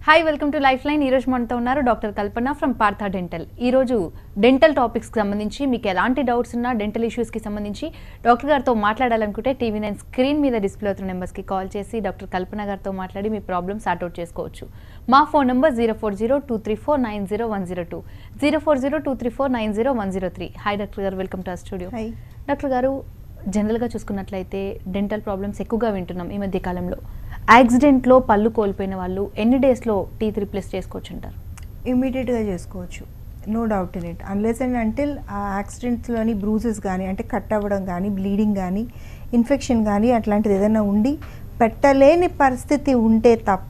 Hi welcome to life line ఈరోజు మనతో ఉన్నారు doctor Kalpana from Partha dental ఈరోజు డెంటల్ టాపిక్స్కి సంబంధించి మీకు ఎలాంటి డౌట్స్ ఉన్నా డెంటల్ ఇష్యూస్కి సంబంధించి డాక్టర్ గారితో మాట్లాడాలనుకుంటే టీవీ నైన్ స్క్రీన్ మీద డిస్ప్లే అవుతున్న నెంబర్స్కి కాల్ చేసి డాక్టర్ కల్పన గారితో మాట్లాడి మీ ప్రాబ్లమ్ సార్ట్అవుట్ చేసుకోవచ్చు మా phone number zero four zero two three four nine zero one zero two zero four zero two three four nine zero one zero three hi doctor గారు welcome to studio hi doctor గారు జనరల్గా చూసుకున్నట్లయితే dental problems ఎక్కువగా వింటున్నాం ఈ మధ్య కాలంలో యాక్సిడెంట్లో పళ్ళు కోల్పోయిన వాళ్ళు ఎన్ని డేస్లో టీత్ రిప్లేస్ చేసుకోవచ్చు అంటారు ఇమీడియట్గా చేసుకోవచ్చు no doubt in it unless and until ఆ యాక్సిడెంట్స్లోని బ్రూజెస్ కానీ అంటే కట్ అవ్వడం కానీ బ్లీడింగ్ కానీ ఇన్ఫెక్షన్ కానీ అట్లాంటిది ఏదైనా ఉండి పెట్టలేని పరిస్థితి ఉంటే తప్ప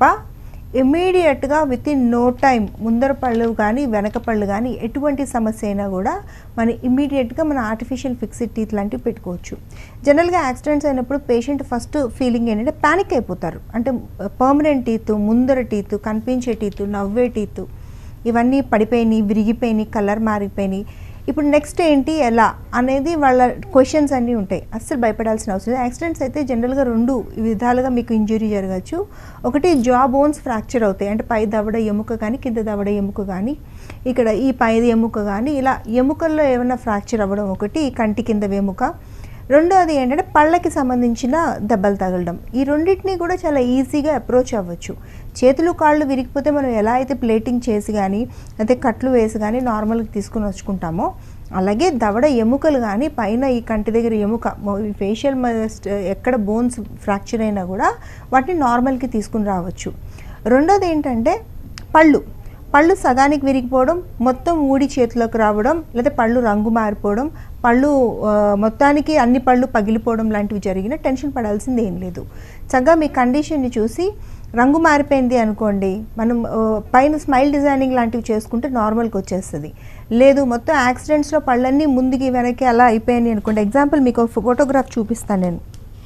ఇమీడియట్గా విత్ ఇన్ నో టైం ముందర పళ్ళు కానీ వెనక పళ్ళు కానీ ఎటువంటి సమస్య అయినా కూడా మనం ఇమీడియట్గా మన ఆర్టిఫిషియల్ ఫిక్స్డ్ టీత్ లాంటివి పెట్టుకోవచ్చు జనరల్గా యాక్సిడెంట్స్ అయినప్పుడు పేషెంట్ ఫస్ట్ ఫీలింగ్ ఏంటంటే ప్యానిక్ అయిపోతారు అంటే పర్మనెంట్ టీత్ ముందర టీత్ కనిపించే టీత్ నవ్వే టీత్ ఇవన్నీ పడిపోయినాయి విరిగిపోయినాయి కలర్ మారిపోయినాయి ఇప్పుడు నెక్స్ట్ ఏంటి ఎలా అనేది వాళ్ళ క్వశ్చన్స్ అన్నీ ఉంటాయి అస్సలు భయపడాల్సిన అవసరం లేదు యాక్సిడెంట్స్ అయితే జనరల్గా రెండు విధాలుగా మీకు ఇంజురీ జరగచ్చు ఒకటి జా బోన్స్ ఫ్రాక్చర్ అవుతాయి అంటే పై దవడ ఎముక కానీ కింద దవడ ఎముక కానీ ఇక్కడ ఈ పై ఎముక కానీ ఇలా ఎముకల్లో ఏమైనా ఫ్రాక్చర్ అవ్వడం ఒకటి కంటి కింద వెముక రెండోది ఏంటంటే పళ్ళకి సంబంధించిన దెబ్బలు తగలడం ఈ రెండింటిని కూడా చాలా ఈజీగా అప్రోచ్ అవ్వచ్చు చేతులు కాళ్ళు విరిగిపోతే మనం ఎలా అయితే ప్లేటింగ్ చేసి కానీ అయితే కట్లు వేసి కానీ నార్మల్గా తీసుకుని వచ్చుకుంటామో అలాగే దవడ ఎముకలు కానీ పైన ఈ కంటి దగ్గర ఎముక ఫేషియల్ ఎక్కడ బోన్స్ ఫ్రాక్చర్ అయినా కూడా వాటిని నార్మల్కి తీసుకుని రావచ్చు రెండోది ఏంటంటే పళ్ళు పళ్ళు సగానికి విరిగిపోవడం మొత్తం ఊడి చేతిలోకి రావడం లేదా పళ్ళు రంగు మారిపోవడం పళ్ళు ఆ, మొత్తానికి అన్ని పళ్ళు పగిలిపోవడం లాంటివి జరిగిన టెన్షన్ పడాల్సింది ఏం లేదు చక్కగా మీ కండిషన్ని చూసి రంగు మారిపోయింది అనుకోండి మనం ఆ, పైన స్మైల్ డిజైనింగ్ లాంటివి చేసుకుంటే నార్మల్కి వచ్చేస్తుంది లేదు మొత్తం యాక్సిడెంట్స్లో పళ్ళన్నీ ముందుకి వెనక్కి అలా అయిపోయాయి అనుకోండి ఎగ్జాంపుల్ మీకు ఒక ఫోటోగ్రాఫ్ చూపిస్తాను నేను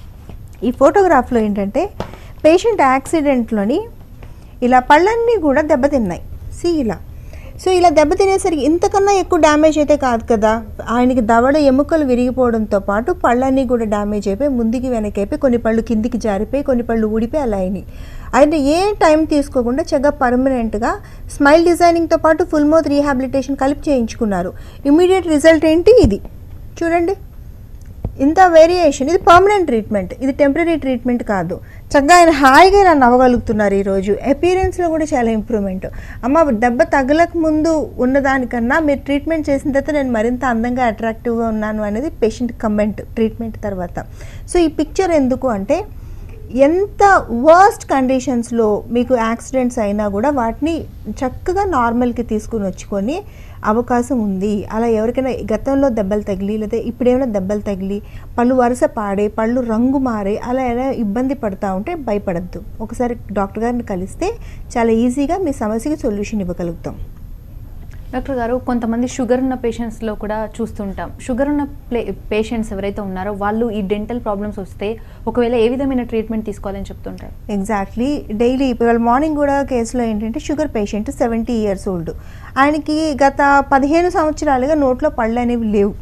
ఈ ఫోటోగ్రాఫ్లో ఏంటంటే పేషెంట్ యాక్సిడెంట్లోని ఇలా పళ్ళన్నీ కూడా దెబ్బతిన్నాయి సి ఇలా సో ఇలా దెబ్బతినేసరికి ఇంతకన్నా ఎక్కువ డ్యామేజ్ అయితే కాదు కదా ఆయనకి దవడ ఎముకలు విరిగిపోవడంతో పాటు పళ్ళన్నీ కూడా డ్యామేజ్ అయిపోయి ముందుకి వెనక్కి అయిపోయి కొన్ని పళ్ళు కిందికి జారిపోయి కొన్ని పళ్ళు ఊడిపోయి అలా అయినాయి అయితే ఏ టైం తీసుకోకుండా చక్కగా పర్మనెంట్గా స్మైల్ డిజైనింగ్తో పాటు ఫుల్ మౌత్ రీహాబిలిటేషన్ కలిపి చేయించుకున్నారు ఇమీడియట్ రిజల్ట్ ఏంటి ఇది చూడండి ఇంత వేరియేషన్ ఇది పర్మనెంట్ ట్రీట్మెంట్ ఇది టెంపరీ ట్రీట్మెంట్ కాదు చక్కగా ఆయన హాయిగా ఇలా నవ్వగలుగుతున్నారు ఈరోజు అపీరెన్స్లో కూడా చాలా ఇంప్రూవ్మెంట్ అమ్మ దెబ్బ తగలక ముందు ఉన్నదానికన్నా మీరు ట్రీట్మెంట్ చేసిన తర్వాత నేను మరింత అందంగా అట్రాక్టివ్గా ఉన్నాను అనేది పేషెంట్ కమెంట్ ట్రీట్మెంట్ తర్వాత సో ఈ పిక్చర్ ఎందుకు అంటే ఎంత వర్స్ట్ కండిషన్స్లో మీకు యాక్సిడెంట్స్ అయినా కూడా వాటిని చక్కగా నార్మల్కి తీసుకుని వచ్చుకొని అవకాశం ఉంది అలా ఎవరికైనా గతంలో దెబ్బలు తగిలి లేదా ఇప్పుడేమైనా దెబ్బలు తగిలి పళ్ళు వరుస పాడే పళ్ళు రంగు మారే అలా ఎలా ఇబ్బంది పడతా ఉంటే భయపడద్దు ఒకసారి డాక్టర్ గారిని కలిస్తే చాలా ఈజీగా మీ సమస్యకి సొల్యూషన్ ఇవ్వగలుగుతాం డాక్టర్ గారు కొంతమంది షుగర్ ఉన్న పేషెంట్స్లో కూడా చూస్తుంటాం షుగర్ ఉన్న ప్లే పేషెంట్స్ ఎవరైతే ఉన్నారో వాళ్ళు ఈ డెంటల్ ప్రాబ్లమ్స్ వస్తే ఒకవేళ ఏ విధమైన ట్రీట్మెంట్ తీసుకోవాలని చెప్తుంటారు ఎగ్జాక్ట్లీ డైలీ ఇవాళ మార్నింగ్ కూడా కేసులో ఏంటంటే sugar patient seventy years old ఆయనకి గత పదిహేను సంవత్సరాలుగా నోట్లో పళ్ళు అనేవి లేవు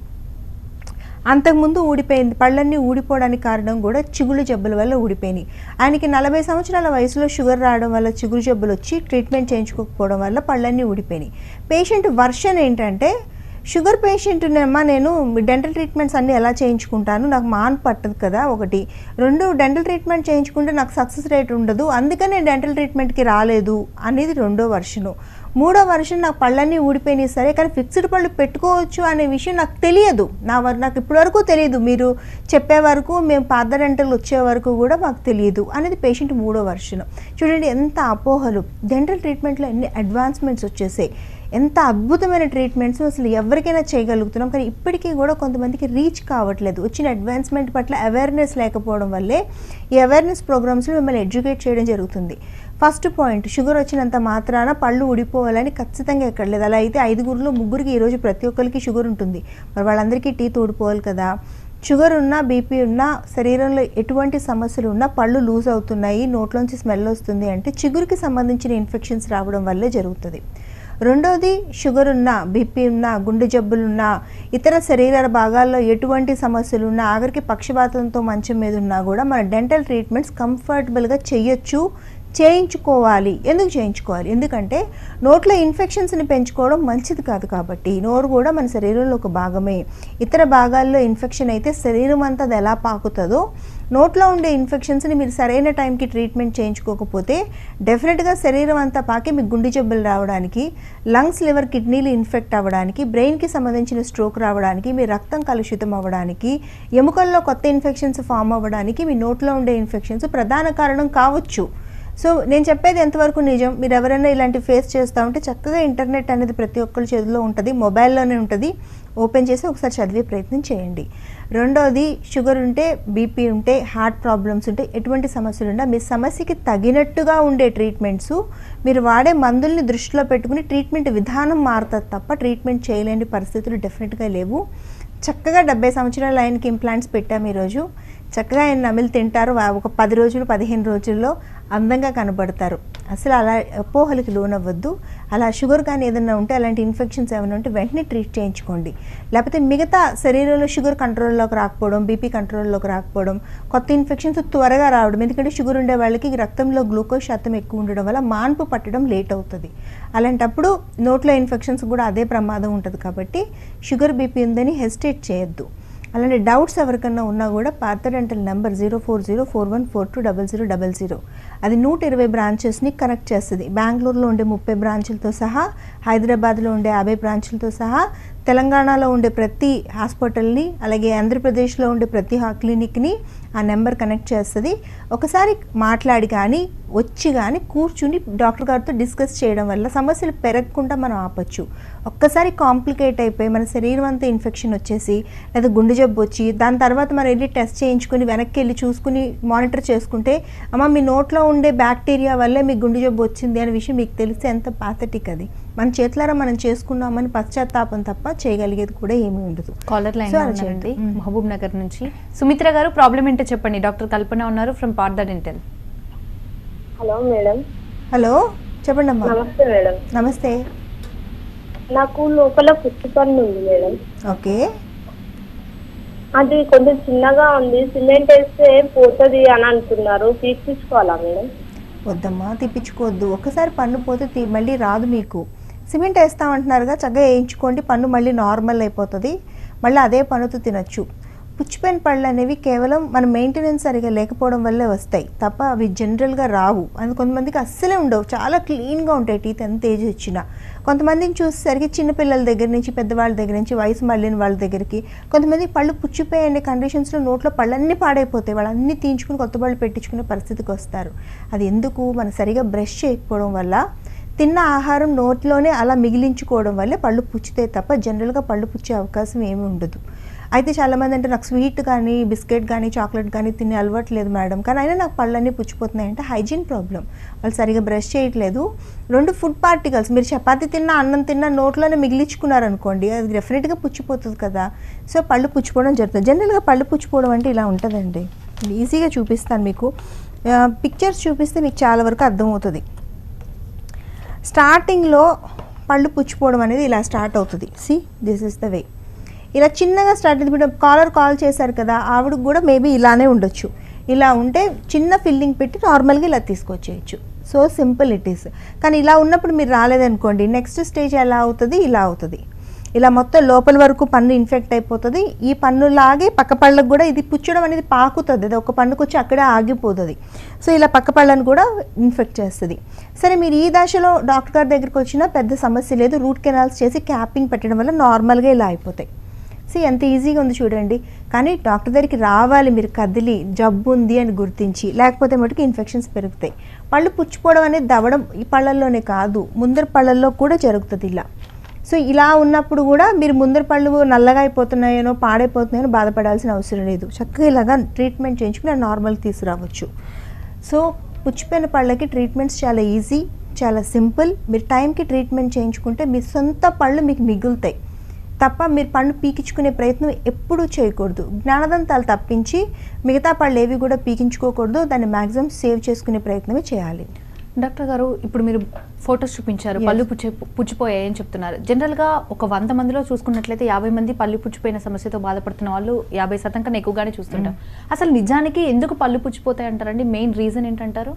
అంతకుముందు ఊడిపోయింది పళ్ళన్నీ ఊడిపోవడానికి కారణం కూడా చిగుళ్ళు జబ్బుల వల్ల ఊడిపోయినాయి ఆయనకి నలభై సంవత్సరాల వయసులో షుగర్ రావడం వల్ల చిగురు జబ్బులు వచ్చి ట్రీట్మెంట్ చేయించుకోకపోవడం వల్ల పళ్ళన్నీ ఊడిపోయినాయి పేషెంట్ వర్షన్ ఏంటంటే షుగర్ పేషెంట్నేమా నేను డెంటల్ ట్రీట్మెంట్స్ అన్నీ ఎలా చేయించుకుంటాను నాకు మాన్ పట్టదు కదా ఒకటి రెండు డెంటల్ ట్రీట్మెంట్ చేయించుకుంటే నాకు సక్సెస్ రేట్ ఉండదు అందుకని నేను డెంటల్ ట్రీట్మెంట్కి రాలేదు అనేది రెండో వర్షను మూడో వర్షన్ నాకు పళ్ళన్నీ ఊడిపోయినాయి సరే కానీ ఫిక్స్డ్ పళ్ళు పెట్టుకోవచ్చు అనే విషయం నాకు తెలియదు నా వర నాకు ఇప్పటివరకు తెలియదు మీరు చెప్పే వరకు మేము పాత డెంటల్ వచ్చే వరకు కూడా మాకు తెలియదు అనేది పేషెంట్ మూడో వర్షన్ చూడండి ఎంత అపోహలు డెంటల్ ట్రీట్మెంట్లో ఎన్ని అడ్వాన్స్మెంట్స్ వచ్చేసాయి ఎంత అద్భుతమైన ట్రీట్మెంట్స్ అసలు ఎవరికైనా చేయగలుగుతున్నాం కానీ ఇప్పటికీ కూడా కొంతమందికి రీచ్ కావట్లేదు వచ్చిన అడ్వాన్స్మెంట్ పట్ల అవేర్నెస్ లేకపోవడం వల్లే ఈ అవేర్నెస్ ప్రోగ్రామ్స్లో మిమ్మల్ని ఎడ్యుకేట్ చేయడం జరుగుతుంది ఫస్ట్ పాయింట్ షుగర్ వచ్చినంత మాత్రాన పళ్ళు ఊడిపోవాలని ఖచ్చితంగా ఎక్కడ లేదు అలా అయితే ఐదుగురిలో ముగ్గురికి ఈరోజు ప్రతి ఒక్కరికి షుగర్ ఉంటుంది మరి వాళ్ళందరికీ టీత్ ఊడిపోవాలి కదా షుగర్ ఉన్నా బీపీ ఉన్నా శరీరంలో ఎటువంటి సమస్యలు ఉన్నా పళ్ళు లూజ్ అవుతున్నాయి నోట్లోంచి స్మెల్ వస్తుంది అంటే చిగురికి సంబంధించిన ఇన్ఫెక్షన్స్ రావడం వల్లే జరుగుతుంది రెండోది షుగర్ ఉన్నా బీపీ ఉన్నా గుండె జబ్బులున్నా ఇతర శరీర భాగాల్లో ఎటువంటి సమస్యలు ఉన్నా ఆఖరికి పక్షపాతంతో మంచం మీద ఉన్నా కూడా మన డెంటల్ ట్రీట్మెంట్స్ కంఫర్టబుల్గా చేయొచ్చు చేయించుకోవాలి ఎందుకు చేయించుకోవాలి ఎందుకంటే నోట్లో ఇన్ఫెక్షన్స్ని పెంచుకోవడం మంచిది కాదు కాబట్టి నోరు కూడా మన శరీరంలో ఒక భాగమే ఇతర భాగాల్లో ఇన్ఫెక్షన్ అయితే శరీరం అంతా అది ఎలా పాకుతుందో నోట్లో ఉండే ఇన్ఫెక్షన్స్ని మీరు సరైన టైంకి ట్రీట్మెంట్ చేయించుకోకపోతే డెఫినెట్గా శరీరం అంతా పాకి మీకు గుండె జబ్బులు రావడానికి లంగ్స్ లివర్ కిడ్నీలు ఇన్ఫెక్ట్ అవ్వడానికి బ్రెయిన్కి సంబంధించిన స్ట్రోక్ రావడానికి మీ రక్తం కలుషితం అవ్వడానికి ఎముకల్లో కొత్త ఇన్ఫెక్షన్స్ ఫామ్ అవ్వడానికి మీ నోట్లో ఉండే ఇన్ఫెక్షన్స్ ప్రధాన కారణం కావచ్చు సో నేను చెప్పేది ఎంతవరకు నిజం మీరు ఎవరైనా ఇలాంటి ఫేస్ చేస్తూ ఉంటే చక్కగా ఇంటర్నెట్ అనేది ప్రతి ఒక్కరి చేతిలో ఉంటుంది మొబైల్లోనే ఉంటుంది ఓపెన్ చేసి ఒకసారి చదివే ప్రయత్నం చేయండి రెండోది షుగర్ ఉంటే బీపీ ఉంటే హార్ట్ ప్రాబ్లమ్స్ ఉంటే ఎటువంటి సమస్యలు ఉన్నా మీ సమస్యకి తగినట్టుగా ఉండే ట్రీట్మెంట్స్ మీరు వాడే మందుల్ని దృష్టిలో పెట్టుకుని ట్రీట్మెంట్ విధానం మారుతుంది తప్ప ట్రీట్మెంట్ చేయలేని పరిస్థితులు డెఫినెట్గా లేవు చక్కగా డెబ్బై సంవత్సరాల ఆయనకి ఇంప్లాంట్స్ పెట్టాము ఈరోజు చక్కగా ఆయన నమిలి తింటారు వా- ఒక పది రోజులు పదిహేను రోజుల్లో అందంగా కనబడతారు అసలు అలా అపోహలకి లోనవ్వద్దు అలా షుగర్ కానీ ఏదైనా ఉంటే అలాంటి ఇన్ఫెక్షన్స్ ఏమైనా ఉంటే వెంటనే ట్రీట్ చేయించుకోండి లేకపోతే మిగతా శరీరంలో షుగర్ కంట్రోల్లోకి రాకపోవడం బీపీ కంట్రోల్లోకి రాకపోవడం కొత్త ఇన్ఫెక్షన్స్ త్వరగా రావడం ఎందుకంటే షుగర్ ఉండే వాళ్ళకి రక్తంలో గ్లూకోజ్ శాతం ఎక్కువ ఉండడం వల్ల మాన్పు పట్టడం లేట్ అవుతుంది అలాంటప్పుడు నోట్లో ఇన్ఫెక్షన్స్ కూడా అదే ప్రమాదం ఉంటుంది కాబట్టి షుగర్ బీపీ ఉందని హెసిటేట్ చేయొద్దు అలాంటి డౌట్స్ ఎవరికన్నా ఉన్నా కూడా Partha dental number zero four zero four one four two double zero double zero అది నూట ఇరవై బ్రాంచెస్ని కనెక్ట్ చేస్తుంది బెంగళూరులో ఉండే ముప్పై బ్రాంచులతో సహా హైదరాబాద్లో ఉండే యాభై బ్రాంచులతో సహా తెలంగాణలో ఉండే ప్రతి హాస్పిటల్ని అలాగే ఆంధ్రప్రదేశ్లో ఉండే ప్రతి హా- క్లినిక్ని ఆ నెంబర్ కనెక్ట్ చేస్తుంది ఒకసారి మాట్లాడి కానీ వచ్చి కానీ కూర్చుని డాక్టర్ గారితో డిస్కస్ చేయడం వల్ల సమస్యలు పెరగకుండా మనం ఆపచ్చు ఒక్కసారి కాంప్లికేట్ అయిపోయి మన శరీరం అంతా ఇన్ఫెక్షన్ వచ్చేసి లేదా గుండె జబ్బు వచ్చి దాని తర్వాత మనం వెళ్ళి టెస్ట్ చేయించుకుని వెనక్కి వెళ్ళి చూసుకుని మానిటర్ చేసుకుంటే అమ్మ మీ నోట్లో ఉండే బ్యాక్టీరియా వల్లే మీకు గుండె జబ్బు వచ్చింది అనే విషయం మీకు తెలిస్తే ఎంత పాథటిక్ అది మన చేతులారా మనం చేసుకున్నామని పశ్చాత్తాపం తప్ప చేయగలిగేది కూడా ఏమీ ఉండదు కాలర్ లైన్ So, అలా ఉన్నారండి చేయండి. మ్మ్. మహబూబ్ నగర్ నుంచి సుమిత్ర గారు ప్రాబ్లం ఏంటో చెప్పండి డాక్టర్ కల్పన ఉన్నారు from Partha dental hello madam hello చెప్పండి అమ్మా నమస్తే మేడం నమస్తే నాకు లోపల పుట్టి పన్ను ఉంది మేడం ఓకే అది కొంచెం చిన్నగా ఉంది సిమెంట్ వేస్తే పోతుంది అని అంటున్నారు తీసుకోవాలా మేడం వద్దమ్మా తిప్పించుకోవద్దు ఒకసారి పన్ను పోతే తీ- మళ్ళీ రాదు మీకు సిమెంట్ వేస్తామంటున్నారుగా చక్కగా వేయించుకోండి పన్ను మళ్ళీ నార్మల్ అయిపోతుంది మళ్ళీ అదే పన్నుతో తినొచ్చు పుచ్చిపోయిన పళ్ళు అనేవి కేవలం మన మెయింటెనెన్స్ సరిగా లేకపోవడం వల్లే వస్తాయి తప్ప అవి జనరల్గా రావు అది కొంతమందికి అస్సలే ఉండవు చాలా క్లీన్గా ఉంటాయి టీత్ ఎంత ఏజ్ వచ్చినా కొంతమందిని చూసేసరికి చిన్నపిల్లల దగ్గర నుంచి పెద్దవాళ్ళ దగ్గర నుంచి వయసు మళ్ళిన వాళ్ళ దగ్గరికి కొంతమంది పళ్ళు పుచ్చిపోయే కండిషన్స్లో నోట్లో పళ్ళన్నీ పాడైపోతాయి వాళ్ళన్నీ తీయించుకుని కొత్త పళ్ళు పెట్టించుకునే పరిస్థితికి వస్తారు అది ఎందుకు మనం సరిగా బ్రష్ చేయకపోవడం వల్ల తిన్న ఆహారం నోట్లోనే అలా మిగిలించుకోవడం వల్లే పళ్ళు పుచ్చితే తప్ప జనరల్గా పళ్ళు పుచ్చే అవకాశం ఏమీ ఉండదు అయితే చాలామంది అంటే నాకు స్వీట్ కానీ బిస్కెట్ కానీ చాక్లెట్ కానీ తినే అలవాటు లేదు మేడం కానీ అయినా నాకు పళ్ళన్నీ పుచ్చిపోతున్నాయి అంటే హైజీన్ ప్రాబ్లం వాళ్ళు సరిగా బ్రష్ చేయట్లేదు రెండు ఫుడ్ పార్టికల్స్ మీరు చపాతి తిన్నా అన్నం తిన్నా నోట్లోనే మిగిలించుకున్నారనుకోండి అది డెఫినెట్గా పుచ్చిపోతుంది కదా సో పళ్ళు పుచ్చిపోవడం జరుగుతుంది జనరల్గా పళ్ళు పుచ్చిపోవడం అంటే ఇలా ఉంటుందండి ఈజీగా చూపిస్తాను మీకు పిక్చర్స్ చూపిస్తే మీకు చాలా వరకు అర్థమవుతుంది స్టార్టింగ్లో పళ్ళు పుచ్చిపోవడం అనేది ఇలా స్టార్ట్ అవుతుంది see this is the way ఇలా చిన్నగా స్టార్ట్ అయింది ఇప్పుడు కాలర్ కాల్ చేశారు కదా ఆవిడకు కూడా మేబీ ఇలానే ఉండొచ్చు ఇలా ఉంటే చిన్న ఫిల్లింగ్ పెట్టి నార్మల్గా ఇలా తీసుకొచ్చేయచ్చు సో సింపుల్ ఇట్ ఈస్ కానీ ఇలా ఉన్నప్పుడు మీరు రాలేదనుకోండి నెక్స్ట్ స్టేజ్ ఎలా అవుతుంది ఇలా అవుతుంది ఇలా మొత్తం లోపల వరకు పన్ను ఇన్ఫెక్ట్ అయిపోతుంది ఈ పన్ను లాగే పక్క పళ్ళకు కూడా ఇది పుచ్చడం అనేది పాకుతుంది అది ఒక పన్నుకు వచ్చి అక్కడే ఆగిపోతుంది సో ఇలా పక్క పళ్ళను కూడా ఇన్ఫెక్ట్ చేస్తుంది సరే మీరు ఈ దశలో డాక్టర్ గారి దగ్గరికి వచ్చినా పెద్ద సమస్య లేదు రూట్ కెనాల్స్ చేసి క్యాపింగ్ పెట్టడం వల్ల నార్మల్గా ఇలా అయిపోతాయి సో ఎంత ఈజీగా ఉంది చూడండి కానీ డాక్టర్ దగ్గరికి రావాలి మీరు కదిలి జబ్బు ఉంది అని గుర్తించి లేకపోతే మటుకు ఇన్ఫెక్షన్స్ పెరుగుతాయి పళ్ళు పుచ్చిపోవడం అనేది దవడం ఈ పళ్ళల్లోనే కాదు ముందర పళ్ళల్లో కూడా జరుగుతుంది ఇలా సో ఇలా ఉన్నప్పుడు కూడా మీరు ముందర పళ్ళు నల్లగా అయిపోతున్నాయనో పాడైపోతున్నాయనో బాధపడాల్సిన అవసరం లేదు చక్కగా ఇలాగా ట్రీట్మెంట్ చేయించుకుని నార్మల్ తీసుకురావచ్చు సో పుచ్చిపోయిన పళ్ళకి ట్రీట్మెంట్స్ చాలా ఈజీ చాలా సింపుల్ మీరు టైంకి ట్రీట్మెంట్ చేయించుకుంటే మీ సొంత పళ్ళు మీకు మిగులుతాయి తప్ప మీరు పన్ను పీకించుకునే ప్రయత్నం ఎప్పుడూ చేయకూడదు జ్ఞానదంతాలు తప్పించి మిగతా పళ్ళు ఏవి కూడా పీకించుకోకూడదు దాన్ని మ్యాక్సిమం సేవ్ చేసుకునే ప్రయత్నమే చేయాలి డాక్టర్ గారు ఇప్పుడు మీరు ఫొటోస్ చూపించారు Yes. పళ్ళు పుచ్చి పుచ్చిపోయాయి అని చెప్తున్నారు జనరల్గా ఒక వంద మందిలో చూసుకున్నట్లయితే యాభై మంది పళ్ళు పుచ్చిపోయిన సమస్యతో బాధపడుతున్న వాళ్ళు యాభై శాతం కన్నా ఎక్కువగానే చూస్తుంటాం అసలు నిజానికి ఎందుకు పళ్ళు పుచ్చిపోతాయి అంటారండి మెయిన్ రీజన్ ఏంటంటారు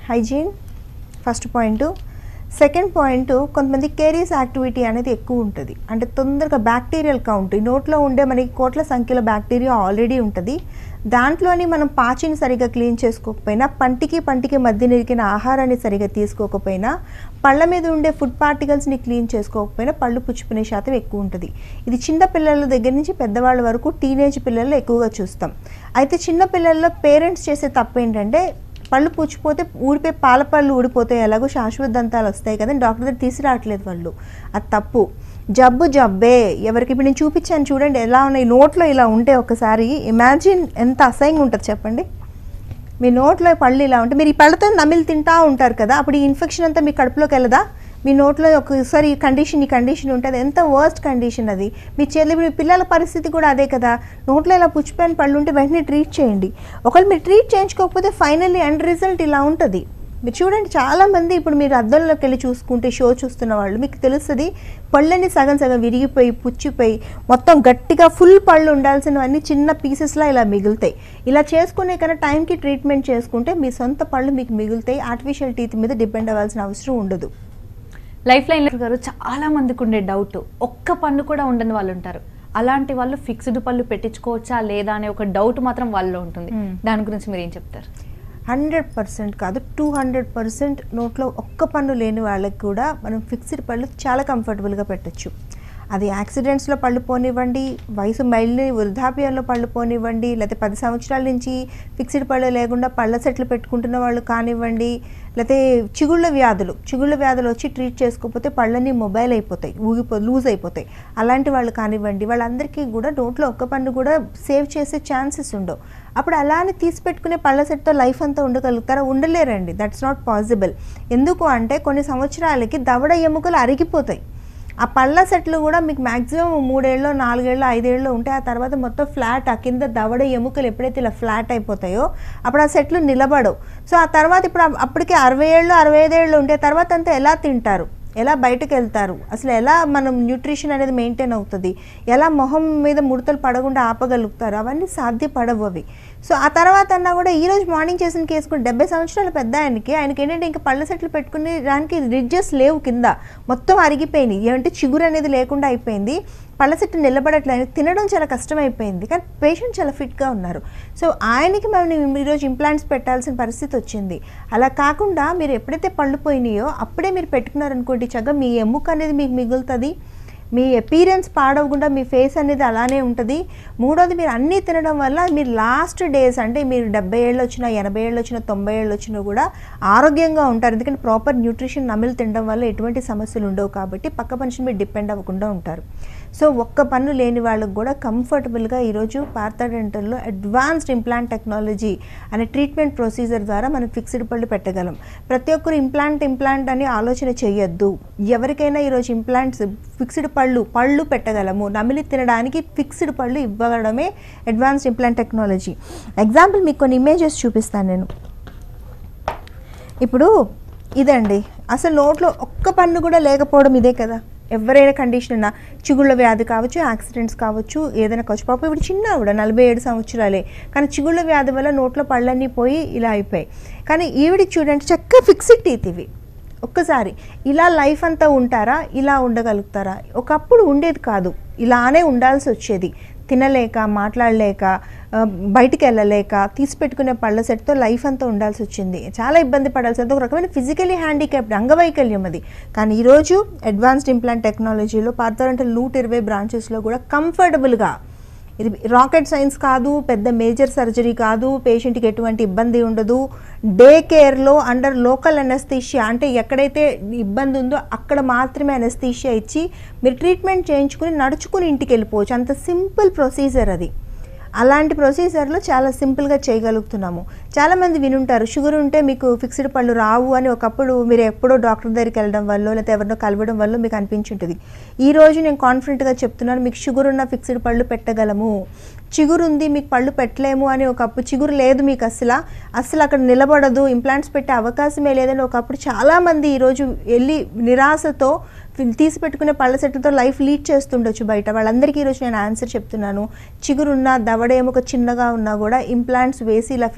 hygiene first point second point కొంతమంది కేరీస్ యాక్టివిటీ అనేది ఎక్కువ ఉంటుంది అంటే తొందరగా బ్యాక్టీరియల్ కౌంట్ ఈ నోట్లో ఉండే మనకి కోట్ల సంఖ్యలో బ్యాక్టీరియా ఆల్రెడీ ఉంటుంది దాంట్లోని మనం పాచిని సరిగా క్లీన్ చేసుకోకపోయినా పంటికి పంటికి మధ్య నిరికిన ఆహారాన్ని సరిగా తీసుకోకపోయినా పళ్ళ మీద ఉండే ఫుడ్ పార్టికల్స్ని క్లీన్ చేసుకోకపోయినా పళ్ళు పుచ్చుకునే శాతం ఎక్కువ ఉంటుంది ఇది చిన్న పిల్లల దగ్గర నుంచి పెద్దవాళ్ళ వరకు టీనేజ్ పిల్లల్లో ఎక్కువగా చూస్తాం అయితే చిన్న పిల్లల్లో పేరెంట్స్ చేసే తప్పు ఏంటంటే పళ్ళు పుచ్చిపోతే ఊడిపోయి పాల పళ్ళు ఊడిపోతాయి ఎలాగో శాశ్వత దంతాలు వస్తాయి కదా డాక్టర్ దగ్గర తీసుకురావట్లేదు వాళ్ళు అది తప్పు జబ్బు జబ్బే ఎవరికి ఇప్పుడు నేను చూపించాను చూడండి ఎలా ఉన్నాయి నోట్లో ఇలా ఉంటే ఒకసారి ఇమాజిన్ ఎంత అసహ్యంగా ఉంటుంది చెప్పండి మీ నోట్లో పళ్ళు ఇలా ఉంటే మీరు ఈ పళ్ళతో నమిలి తింటా ఉంటారు కదా అప్పుడు ఈ ఇన్ఫెక్షన్ అంతా మీ కడుపులోకి వెళ్ళదా మీ నోట్లో ఒకసారి ఈ కండిషన్ ఈ కండిషన్ ఉంటుంది ఎంత వర్స్ట్ కండిషన్ అది మీ చెల్లి మీ పిల్లల పరిస్థితి కూడా అదే కదా నోట్లో ఇలా పుచ్చిపోయిన పళ్ళు ఉంటే వెంటనే ట్రీట్ చేయండి ఒకవేళ మీరు ట్రీట్ చేయించుకోకపోతే ఫైనల్లీ ఎండ్ రిజల్ట్ ఇలా ఉంటుంది మీరు చూడండి చాలామంది ఇప్పుడు మీరు అద్దంలోకి వెళ్ళి చూసుకుంటే షో చూస్తున్న వాళ్ళు మీకు తెలుస్తుంది పళ్ళని సగం సగం విరిగిపోయి పుచ్చిపోయి మొత్తం గట్టిగా ఫుల్ పళ్ళు ఉండాల్సినవన్నీ చిన్న పీసెస్లా ఇలా మిగులుతాయి ఇలా చేసుకునే కన్నా టైంకి ట్రీట్మెంట్ చేసుకుంటే మీ సొంత పళ్ళు మీకు మిగులుతాయి ఆర్టిఫిషియల్ టీత్ మీద డిపెండ్ అవ్వాల్సిన అవసరం ఉండదు లైఫ్ లైన్ గారు చాలా మందికి ఉండే డౌట్ ఒక్క పన్ను కూడా ఉండని వాళ్ళు ఉంటారు అలాంటి వాళ్ళు ఫిక్స్డ్ పళ్ళు పెట్టించుకోవచ్చా లేదా అనే ఒక డౌట్ మాత్రం వాళ్ళలో ఉంటుంది Hmm. దాని గురించి మీరు ఏం చెప్తారు హండ్రెడ్ పర్సెంట్ కాదు టూ హండ్రెడ్ పర్సెంట్ నోట్లో ఒక్క పన్ను లేని వాళ్ళకి కూడా మనం ఫిక్స్డ్ పళ్ళు చాలా కంఫర్టబుల్గా పెట్టచ్చు అది యాక్సిడెంట్స్లో పళ్ళు పోనివ్వండి వయసు మైల్ని వృద్ధాప్యంలో పళ్ళు పోనివ్వండి లేకపోతే పది సంవత్సరాల నుంచి ఫిక్స్డ్ పళ్ళు లేకుండా పళ్ళ సెట్లు పెట్టుకుంటున్న వాళ్ళు కానివ్వండి లేకపోతే చిగుళ్ళ వ్యాధులు చిగుళ్ళ వ్యాధులు వచ్చి ట్రీట్ చేసుకోకపోతే పళ్ళన్నీ మొబైల్ అయిపోతాయి ఊగిపో లూజ్ అయిపోతాయి అలాంటి వాళ్ళు కానివ్వండి వాళ్ళందరికీ కూడా నోట్లో ఒక్క పన్ను కూడా సేవ్ చేసే ఛాన్సెస్ ఉండవు అప్పుడు అలానే తీసి పెట్టుకునే పళ్ళ సెట్తో లైఫ్ అంతా ఉండగలుగుతారా ఉండలేరండి దట్స్ నాట్ పాసిబుల్ ఎందుకు అంటే కొన్ని సంవత్సరాలకి దవడ ఎముకలు అరిగిపోతాయి ఆ పళ్ళ సెట్లు కూడా మీకు మ్యాక్సిమం మూడేళ్ళు నాలుగేళ్ళు ఐదేళ్ళు ఉంటే ఆ తర్వాత మొత్తం ఫ్లాట్ ఆ కింద దవడ ఎముకలు ఎప్పుడైతే ఇలా ఫ్లాట్ అయిపోతాయో అప్పుడు ఆ సెట్లు నిలబడవు సో ఆ తర్వాత ఇప్పుడు ఆ- అప్పటికి అరవై ఏళ్ళు అరవై ఐదేళ్ళు ఉంటే తర్వాత అంతా ఎలా తింటారు ఎలా బయటకు వెళ్తారు అసలు ఎలా మనం న్యూట్రిషన్ అనేది మెయింటైన్ అవుతుంది ఎలా మొహం మీద ముడతలు పడకుండా ఆపగలుగుతారు అవన్నీ సాధ్యపడవు అవి సో ఆ తర్వాత అన్నా కూడా ఈ రోజు మార్నింగ్ చేసిన కేసు కూడా డెబ్బై సంవత్సరాల పెద్ద ఆయనకి ఆయనకి ఏంటంటే ఇంకా పళ్ళ సెట్లు పెట్టుకునే దానికి రిడ్జెస్ లేవు కింద మొత్తం అరిగిపోయినాయి ఏమంటే చిగురు అనేది లేకుండా అయిపోయింది పళ్ళ సెట్టు నిలబడట్లేదు తినడం చాలా కష్టమైపోయింది కానీ పేషెంట్ చాలా ఫిట్గా ఉన్నారు సో ఆయనకి మనం ఈరోజు ఇంప్లాంట్స్ పెట్టాల్సిన పరిస్థితి వచ్చింది అలా కాకుండా మీరు ఎప్పుడైతే పళ్ళు పోయినాయో అప్పుడే మీరు పెట్టుకున్నారనుకోండి చక్కగా మీ ఎముక అనేది మీకు మిగులుతుంది మీ అపీరెన్స్ పాడవకుండా మీ ఫేస్ అనేది అలానే ఉంటుంది మూడోది మీరు అన్నీ తినడం వల్ల మీరు లాస్ట్ డేస్ అంటే మీరు డెబ్బై ఏళ్ళు వచ్చినా ఎనభై ఏళ్ళు వచ్చినా తొంభై ఏళ్ళు వచ్చినా కూడా ఆరోగ్యంగా ఉంటారు ఎందుకంటే ప్రాపర్ న్యూట్రిషన్ నమిలి తినడం వల్ల ఎటువంటి సమస్యలు ఉండవు కాబట్టి పక్క మనిషిని మీరు డిపెండ్ అవ్వకుండా ఉంటారు సో ఒక్క పన్ను లేని వాళ్ళకి కూడా కంఫర్టబుల్గా ఈరోజు పార్థా డెంటల్లో అడ్వాన్స్డ్ ఇంప్లాంట్ టెక్నాలజీ అనే ట్రీట్మెంట్ ప్రొసీజర్ ద్వారా మనం ఫిక్స్డ్ పళ్ళు పెట్టగలం ప్రతి ఒక్కరు ఇంప్లాంట్ ఇంప్లాంట్ అని ఆలోచన చేయొద్దు ఎవరికైనా ఈరోజు ఇంప్లాంట్స్ ఫిక్స్డ్ పళ్ళు పళ్ళు పెట్టగలము నమిలి తినడానికి ఫిక్స్డ్ పళ్ళు ఇవ్వడమే అడ్వాన్స్డ్ ఇంప్లాంట్ టెక్నాలజీ ఎగ్జాంపుల్ మీకు కొన్ని ఇమేజెస్ చూపిస్తాను నేను ఇప్పుడు ఇదండి అసలు నోట్లో ఒక్క పన్ను కూడా లేకపోవడం ఇదే కదా ఎవరైనా కండిషన్ ఉన్నా చిగుళ్ళ వ్యాధి కావచ్చు యాక్సిడెంట్స్ కావచ్చు ఏదైనా కావచ్చు పాపం ఇప్పుడు చిన్న ఆవిడ నలభై ఏడు సంవత్సరాలే కానీ చిగుళ్ళ వ్యాధి వల్ల నోట్లో పళ్ళన్నీ పోయి ఇలా అయిపోయాయి కానీ ఈవిడికి చూడండి చక్కగా ఫిక్స్డ్ టీత్ ఇవి ఒక్కసారి ఇలా లైఫ్ అంతా ఉంటారా ఇలా ఉండగలుగుతారా ఒకప్పుడు ఉండేది కాదు ఇలానే ఉండాల్సి వచ్చేది తినలేక మాట్లాడలేక ఆ, బయటికి వెళ్ళలేక తీసి పెట్టుకునే పళ్ళ సెట్తో లైఫ్ అంతా ఉండాల్సి వచ్చింది చాలా ఇబ్బంది పడాల్సి వస్తుంది ఒక రకమైన ఫిజికలీ హ్యాండిక్యాప్డ్ అంగవైకల్యం అది కానీ ఈరోజు అడ్వాన్స్డ్ ఇంప్లాంట్ టెక్నాలజీలో పార్థారంటే నూట ఇరవై బ్రాంచెస్లో కూడా కంఫర్టబుల్గా ఇది రాకెట్ సైన్స్ కాదు పెద్ద మేజర్ సర్జరీ కాదు పేషెంట్కి ఎటువంటి ఇబ్బంది ఉండదు డే కేర్లో అండర్ లోకల్ అనస్థీషియా అంటే ఎక్కడైతే ఇబ్బంది ఉందో అక్కడ మాత్రమే అనస్థీషియా ఇచ్చి మీరు ట్రీట్మెంట్ చేయించుకుని నడుచుకుని ఇంటికి వెళ్ళిపోవచ్చు అంత సింపుల్ ప్రొసీజర్ అది అలాంటి ప్రొసీజర్లో చాలా సింపుల్గా చేయగలుగుతున్నాము చాలామంది వినుంటారు షుగర్ ఉంటే మీకు ఫిక్స్డ్ పళ్ళు రావు అని ఒకప్పుడు మీరు ఎప్పుడో డాక్టర్ దగ్గరికి వెళ్ళడం వల్ల లేకపోతే ఎవరినో కలవడం వల్ల మీకు అనిపించుంటుంది ఈ రోజు నేను కాన్ఫిడెంట్గా చెప్తున్నాను మీకు షుగర్ ఉన్న ఫిక్స్డ్ పళ్ళు పెట్టగలము చిగురు ఉంది మీకు పళ్ళు పెట్టలేము అని ఒకప్పుడు చిగురు లేదు మీకు అసలు అసలు అక్కడ నిలబడదు ఇంప్లాంట్స్ పెట్టే అవకాశమే లేదని ఒకప్పుడు చాలామంది ఈరోజు వెళ్ళి నిరాశతో ఫిల్- తీసి పెట్టుకునే పళ్ళ సెట్లతో లైఫ్ లీడ్ చేస్తుండొచ్చు బయట వాళ్ళందరికీ ఈరోజు నేను ఆన్సర్ చెప్తున్నాను చిగురున్నా దవడ ఎముక చిన్నగా ఉన్నా కూడా ఇంప్లాంట్స్ వేసి ఇలా ఫిక్స్డ్ టీత్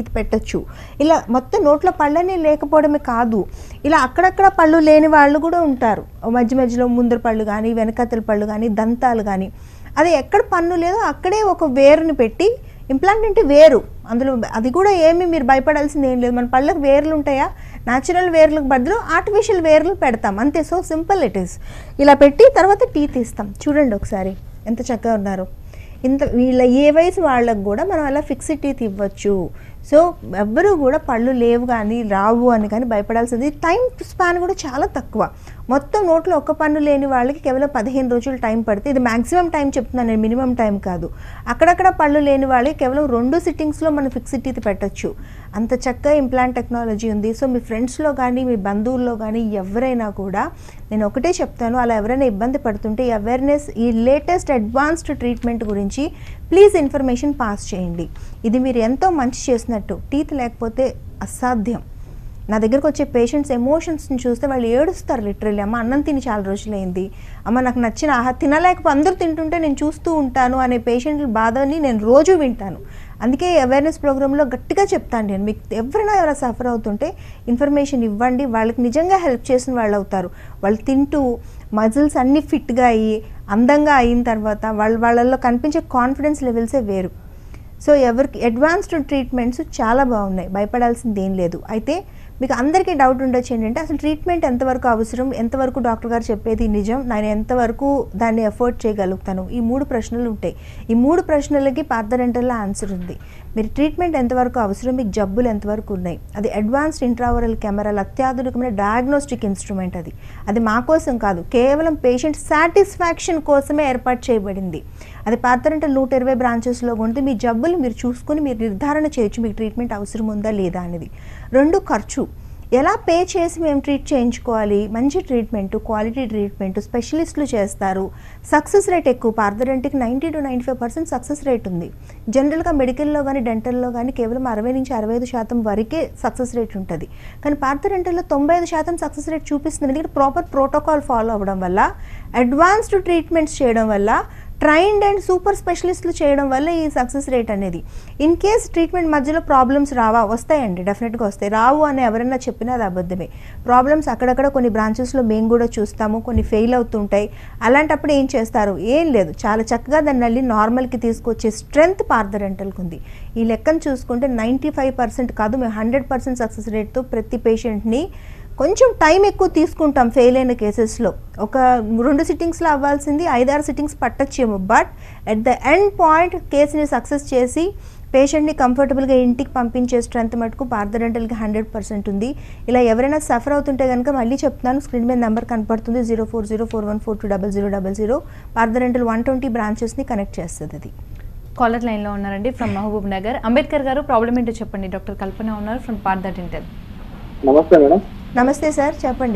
టీత్ పెట్టొచ్చు ఇలా మొత్తం నోట్లో పళ్ళని లేకపోవడమే కాదు ఇలా అక్కడక్కడ పళ్ళు లేని వాళ్ళు కూడా ఉంటారు మధ్య మధ్యలో ముందర పళ్ళు కానీ వెనకతల పళ్ళు కానీ దంతాలు కానీ అది ఎక్కడ పన్ను లేదో అక్కడే ఒక వేరుని పెట్టి ఇంప్లాంట్ అంటే వేరు అందులో అది కూడా ఏమి మీరు భయపడాల్సింది ఏం లేదు మన పళ్ళకి వేర్లు ఉంటాయా న్యాచురల్ వేర్లకు బదులు ఆర్టిఫిషియల్ వేర్లు పెడతాం అంతే సో సింపుల్ ఇట్ ఈస్ ఇలా పెట్టి తర్వాత టీత్ ఇస్తాం చూడండి ఒకసారి ఎంత చక్కగా ఉన్నారు ఇంత వీళ్ళ ఏ వయసు వాళ్ళకు కూడా మనం అలా ఫిక్స్డ్ టీత్ ఇవ్వచ్చు సో ఎవ్వరూ కూడా పళ్ళు లేవు కానీ రావు అని కానీ భయపడాల్సింది టైం స్పాన్ కూడా చాలా తక్కువ మొత్తం నోట్లో ఒక్క పన్ను లేని వాళ్ళకి కేవలం పదిహేను రోజులు టైం పడితే ఇది మ్యాక్సిమం టైం చెప్తున్నాను నేను మినిమం టైం కాదు అక్కడక్కడ పళ్ళు లేని వాళ్ళకి కేవలం రెండు సిట్టింగ్స్లో మనం ఫిక్స్డ్ టీత్ పెట్టచ్చు అంత చక్కగా ఇంప్లాంట్ టెక్నాలజీ ఉంది సో మీ ఫ్రెండ్స్లో కానీ మీ బంధువుల్లో కానీ ఎవరైనా కూడా నేను ఒకటే చెప్తాను అలా ఎవరైనా ఇబ్బంది పడుతుంటే ఈ అవేర్నెస్ ఈ లేటెస్ట్ అడ్వాన్స్డ్ ట్రీట్మెంట్ గురించి ప్లీజ్ ఇన్ఫర్మేషన్ పాస్ చేయండి ఇది మీరు ఎంతో మంచి చేసినట్టు టీత్ లేకపోతే అసాధ్యం నా దగ్గరకు వచ్చే పేషెంట్స్ ఎమోషన్స్ని చూస్తే వాళ్ళు ఏడుస్తారు లిటరల్లీ అమ్మ అన్నం తిని చాలా రోజులైంది అమ్మ నాకు నచ్చిన ఆహారం తినలేకపోతే అందరూ తింటుంటే నేను చూస్తూ ఉంటాను అనే పేషెంట్ల బాధని నేను రోజు వింటాను అందుకే అవేర్నెస్ ప్రోగ్రాంలో గట్టిగా చెప్తాను నేను మీకు ఎవరైనా ఎవరైనా సఫర్ అవుతుంటే ఇన్ఫర్మేషన్ ఇవ్వండి వాళ్ళకి నిజంగా హెల్ప్ చేసిన వాళ్ళు అవుతారు వాళ్ళు తింటూ మజిల్స్ అన్నీ ఫిట్గా అయ్యి అందంగా అయిన తర్వాత వాళ్ళ వాళ్ళల్లో కనిపించే కాన్ఫిడెన్స్ లెవెల్సే వేరు సో ఎవరికి అడ్వాన్స్డ్ ట్రీట్మెంట్స్ చాలా బాగున్నాయి భయపడాల్సింది ఏం లేదు అయితే మీకు అందరికీ డౌట్ ఉండొచ్చు ఏంటంటే అసలు ట్రీట్మెంట్ ఎంతవరకు అవసరం ఎంతవరకు డాక్టర్ గారు చెప్పేది నిజం నేను ఎంతవరకు దాన్ని ఎఫోర్డ్ చేయగలుగుతాను ఈ మూడు ప్రశ్నలు ఉంటాయి ఈ మూడు ప్రశ్నలకి పార్థరెంటల్లో ఆన్సర్ ఉంది మీరు ట్రీట్మెంట్ ఎంతవరకు అవసరం మీకు జబ్బులు ఎంతవరకు ఉన్నాయి అది అడ్వాన్స్డ్ ఇంట్రావరల్ కెమెరాలు అత్యాధునికమైన డయాగ్నోస్టిక్ ఇన్స్ట్రుమెంట్ అది అది మా కోసం కాదు కేవలం పేషెంట్ సాటిస్ఫాక్షన్ కోసమే ఏర్పాటు చేయబడింది అది పార్థరెంటల్ నూట ఇరవై బ్రాంచెస్లో ఉంటే మీ జబ్బులు మీరు చూసుకొని మీరు నిర్ధారణ చేయొచ్చు మీకు ట్రీట్మెంట్ అవసరం ఉందా లేదా అనేది రెండు ఖర్చు ఎలా పే చేసి మేము ట్రీట్ చేయించుకోవాలి మంచి ట్రీట్మెంట్ క్వాలిటీ ట్రీట్మెంట్ స్పెషలిస్టులు చేస్తారు సక్సెస్ రేట్ ఎక్కువ పార్థరెంట్కి ninety to ninety five percent success rate ఉంది జనరల్గా మెడికల్లో కానీ డెంటల్లో కానీ కేవలం అరవై నుంచి అరవై ఐదు శాతం వరకే సక్సెస్ రేట్ ఉంటుంది కానీ పార్థరెంటల్లో తొంభై ఐదు శాతం సక్సెస్ రేట్ చూపిస్తుంది ఎందుకంటే ప్రాపర్ ప్రోటోకాల్ ఫాలో అవ్వడం వల్ల అడ్వాన్స్డ్ ట్రీట్మెంట్స్ చేయడం వల్ల ట్రైన్డ్ అండ్ సూపర్ స్పెషలిస్టులు చేయడం వల్ల ఈ సక్సెస్ రేట్ అనేది ఇన్ కేస్ ట్రీట్మెంట్ మధ్యలో ప్రాబ్లమ్స్ రావా వస్తాయండి డెఫినెట్గా వస్తాయి రావు అని ఎవరైనా చెప్పినా అది అబద్ధమే ప్రాబ్లమ్స్ అక్కడక్కడ కొన్ని బ్రాంచెస్లో మేము కూడా చూస్తాము కొన్ని ఫెయిల్ అవుతుంటాయి అలాంటప్పుడు ఏం చేస్తారు ఏం లేదు చాలా చక్కగా దాన్ని మళ్ళీ నార్మల్కి తీసుకొచ్చే స్ట్రెంగ్త్ పార్థరెంటల్కి ఉంది ఈ లెక్కను చూసుకుంటే నైంటీ ఫైవ్ పర్సెంట్ కాదు మేము హండ్రెడ్ పర్సెంట్ సక్సెస్ రేట్తో ప్రతి పేషెంట్ని కొంచెం టైం ఎక్కువ తీసుకుంటాం ఫెయిల్ అయిన కేసెస్లో ఒక రెండు సిట్టింగ్స్లో అవ్వాల్సింది ఐదారు సిట్టింగ్స్ పట్టచ్చేమో but at the end point కేసుని సక్సెస్ చేసి పేషెంట్ని కంఫర్టబుల్గా ఇంటికి పంపించే స్ట్రెంత్ మటుకు పార్థడెంటల్కి హండ్రెడ్ పర్సెంట్ ఉంది ఇలా ఎవరైనా సఫర్ అవుతుంటే కనుక మళ్ళీ చెప్తున్నాను స్క్రీన్ మీద నెంబర్ కనపడుతుంది zero four zero four one four two double zero double zero Partha dental one twenty బ్రాంచెస్ని కనెక్ట్ చేస్తుంది అది కాలర్ లైన్లో ఉన్నారండి ఫ్రమ్ మహబూబ్ నగర్ అంబేద్కర్ గారు ప్రాబ్లం ఏంటో చెప్పండి డాక్టర్ కల్పన ఉన్నారు ఫ్రమ్ పార్థ డెంటల్ నమస్తే మేడం నమస్తే సార్ చెప్పండి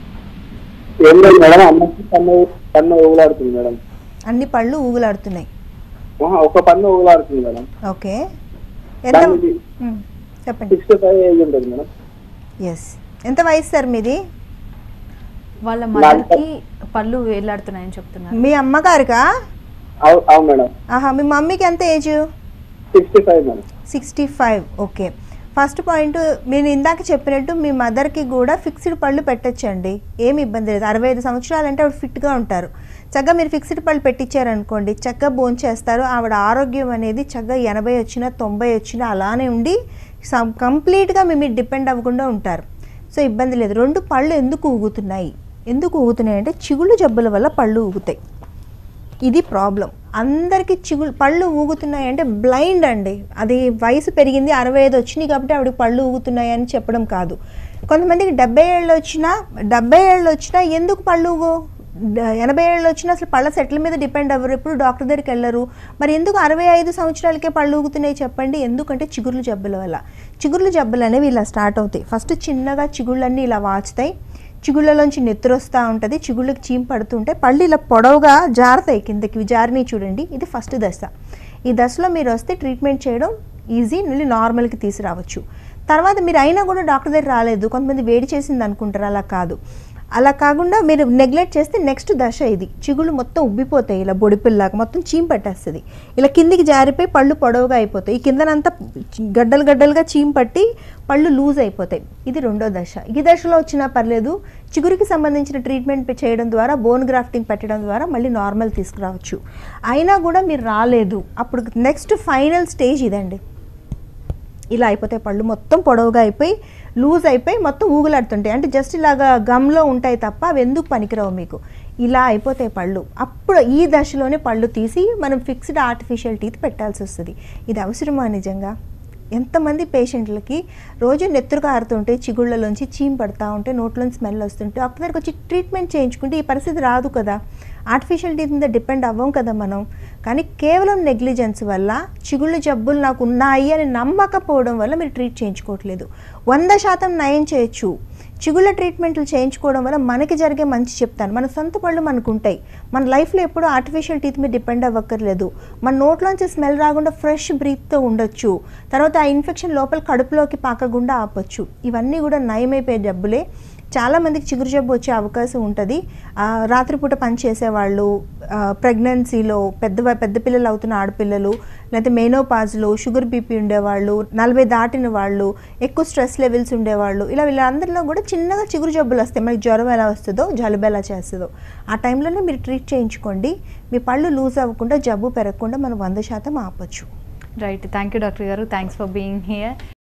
ఏం లేదు మేడం అమ్మకి పన్ను పన్ను ఊగులాడుతుంది మేడం అన్ని పళ్ళు ఊగులాడుతున్నాయి ఆహా, ఒక పన్ను ఊగులాడుతుంది మేడం ఓకే ఎంత దానికి మ్, చెప్పండి సిక్స్టీ ఫైవ్ ఏజ్ ఉంటుంది మేడం ఎస్ ఎంత వయసు సార్ మీది వాళ్ళ మదర్కి పళ్ళు వేలాడుతున్నాయని చెప్తున్నారు మీ అమ్మగారికా అవు అవును మేడం ఆహా మీ మమ్మీకి ఎంత age sixty five madam sixty five okay first point మీరు ఇందాక చెప్పినట్టు మీ మదర్కి కూడా ఫిక్స్డ్ పళ్ళు పెట్టచ్చండి ఏమి ఇబ్బంది లేదు అరవై ఐదు సంవత్సరాలు అంటే ఆవిడ ఫిట్గా ఉంటారు చక్కగా మీరు ఫిక్స్డ్ పళ్ళు పెట్టించారనుకోండి చక్కగా భోంచేస్తారు చేస్తారు ఆవిడ ఆరోగ్యం అనేది చక్కగా ఎనభై వచ్చినా తొంభై వచ్చినా అలానే ఉండి కంప్లీట్గా మీ మీద డిపెండ్ అవ్వకుండా ఉంటారు సో ఇబ్బంది లేదు రెండు పళ్ళు ఎందుకు ఊగుతున్నాయి ఎందుకు ఊగుతున్నాయి అంటే చిగుళ్ళు జబ్బుల వల్ల పళ్ళు ఊగుతాయి ఇది ప్రాబ్లం అందరికీ చిగులు పళ్ళు ఊగుతున్నాయి అంటే బ్లైండ్ అండి అది వయసు పెరిగింది అరవై ఐదు వచ్చినాయి కాబట్టి ఆవిడకి పళ్ళు ఊగుతున్నాయి అని చెప్పడం కాదు కొంతమందికి డెబ్బై ఏళ్ళు వచ్చినా డెబ్బై ఏళ్ళు వచ్చినా ఎందుకు పళ్ళు ఊగు డ- ఎనభై ఏళ్ళు వచ్చినా అసలు పళ్ళ సెట్ల మీద డిపెండ్ అవ్వరు ఎప్పుడు డాక్టర్ దగ్గరికి వెళ్ళరు మరి ఎందుకు అరవై ఐదు సంవత్సరాలకే పళ్ళు ఊగుతున్నాయి చెప్పండి ఎందుకంటే చిగుర్లు జబ్బుల వల్ల చిగుర్లు జబ్బులు అనేవి ఇలా స్టార్ట్ అవుతాయి ఫస్ట్ చిన్నగా చిగుళ్ళన్నీ ఇలా వాచుతాయి చిగుళ్ళలోంచి నెత్తురు వస్తూ ఉంటుంది చిగుళ్ళకి చీమ పడుతుంటే పళ్ళు ఇలా పొడవుగా జారుతాయి కిందకి ఇవి జారినాయి చూడండి ఇది ఫస్ట్ దశ ఈ దశలో మీరు వస్తే ట్రీట్మెంట్ చేయడం ఈజీ మళ్ళీ నార్మల్కి తీసుకురావచ్చు తర్వాత మీరు అయినా కూడా డాక్టర్ దగ్గర రాలేదు కొంతమంది వేడి చేసింది అనుకుంటారు అలా కాదు అలా కాకుండా మీరు నెగ్లెక్ట్ చేస్తే నెక్స్ట్ దశ ఇది చిగుళ్ళు మొత్తం ఉబ్బిపోతాయి ఇలా బొడిపిల్లాగా మొత్తం చీమ్ పట్టేస్తుంది ఇలా కిందికి జారిపోయి పళ్ళు పొడవుగా అయిపోతాయి ఈ కిందనంతా గడ్డలు గడ్డలుగా చీమ్ పట్టి పళ్ళు లూజ్ అయిపోతాయి ఇది రెండో దశ ఈ దశలో వచ్చినా పర్లేదు చిగురికి సంబంధించిన ట్రీట్మెంట్ చేయడం ద్వారా బోన్ గ్రాఫ్టింగ్ పెట్టడం ద్వారా మళ్ళీ నార్మల్ తీసుకురావచ్చు అయినా కూడా మీరు రాలేదు అప్పుడు నెక్స్ట్ ఫైనల్ స్టేజ్ ఇదండి ఇలా అయిపోతాయి పళ్ళు మొత్తం పొడవుగా అయిపోయి లూజ్ అయిపోయి మొత్తం ఊగులాడుతుంటాయి అంటే జస్ట్ ఇలాగా గమ్లో ఉంటాయి తప్ప అవి ఎందుకు పనికిరావు మీకు ఇలా అయిపోతాయి పళ్ళు అప్పుడు ఈ దశలోనే పళ్ళు తీసి మనం ఫిక్స్డ్ ఆర్టిఫిషియల్ టీత్ పెట్టాల్సి వస్తుంది ఇది అవసరమా నిజంగా ఎంతమంది పేషెంట్లకి రోజు నెత్తురు కారుతుంటే చిగుళ్ళలోంచి చీమ్ పడతా ఉంటే నోట్లోంచి స్మెల్ వస్తుంటే డాక్టర్ దగ్గరికి వచ్చి ట్రీట్మెంట్ చేయించుకుంటే ఈ పరిస్థితి రాదు కదా ఆర్టిఫిషియల్ టీత్ మీద డిపెండ్ అవ్వం కదా మనం కానీ కేవలం నెగ్లిజెన్స్ వల్ల చిగుళ్ళు జబ్బులు నాకు ఉన్నాయి అని నమ్మకపోవడం వల్ల మీరు ట్రీట్ చేయించుకోవట్లేదు వంద శాతం నయం చేయొచ్చు చిగుళ్ళ ట్రీట్మెంట్లు చేయించుకోవడం వల్ల మనకి జరిగే మంచి చెప్తాను మన సొంత పళ్ళు మనకు ఉంటాయి మన లైఫ్లో ఎప్పుడూ ఆర్టిఫిషియల్ టీత్ మీద డిపెండ్ అవ్వక్కర్లేదు మన నోట్లోంచి స్మెల్ రాకుండా ఫ్రెష్ బ్రీత్తో ఉండొచ్చు తర్వాత ఆ ఇన్ఫెక్షన్ లోపల కడుపులోకి పాకకుండా ఆపొచ్చు ఇవన్నీ కూడా నయమైపోయే జబ్బులే చాలా మందికి చిగురు జబ్బు వచ్చే అవకాశం ఉంటుంది ఆ, రాత్రిపూట పని చేసేవాళ్ళు ఆ, ప్రెగ్నెన్సీలో పెద్ద పెద్ద పిల్లలు అవుతున్న ఆడపిల్లలు లేకపోతే మెనోపాజ్లో షుగర్ బీపీ ఉండేవాళ్ళు నలభై దాటిన వాళ్ళు ఎక్కువ స్ట్రెస్ లెవెల్స్ ఉండేవాళ్ళు ఇలా వీళ్ళందరిలో కూడా చిన్నగా చిగురు జబ్బులు వస్తాయి మనకి జ్వరం ఎలా వస్తుందో జలుబు ఎలా చేస్తుందో ఆ టైంలోనే మీరు ట్రీట్ చేయించుకోండి మీ పళ్ళు లూజ్ అవ్వకుండా జబ్బు పెరగకుండా మనం వంద శాతం ఆపొచ్చు రైట్ థ్యాంక్ యూ డాక్టర్ గారు థ్యాంక్స్ ఫర్ బీయింగ్ హియర్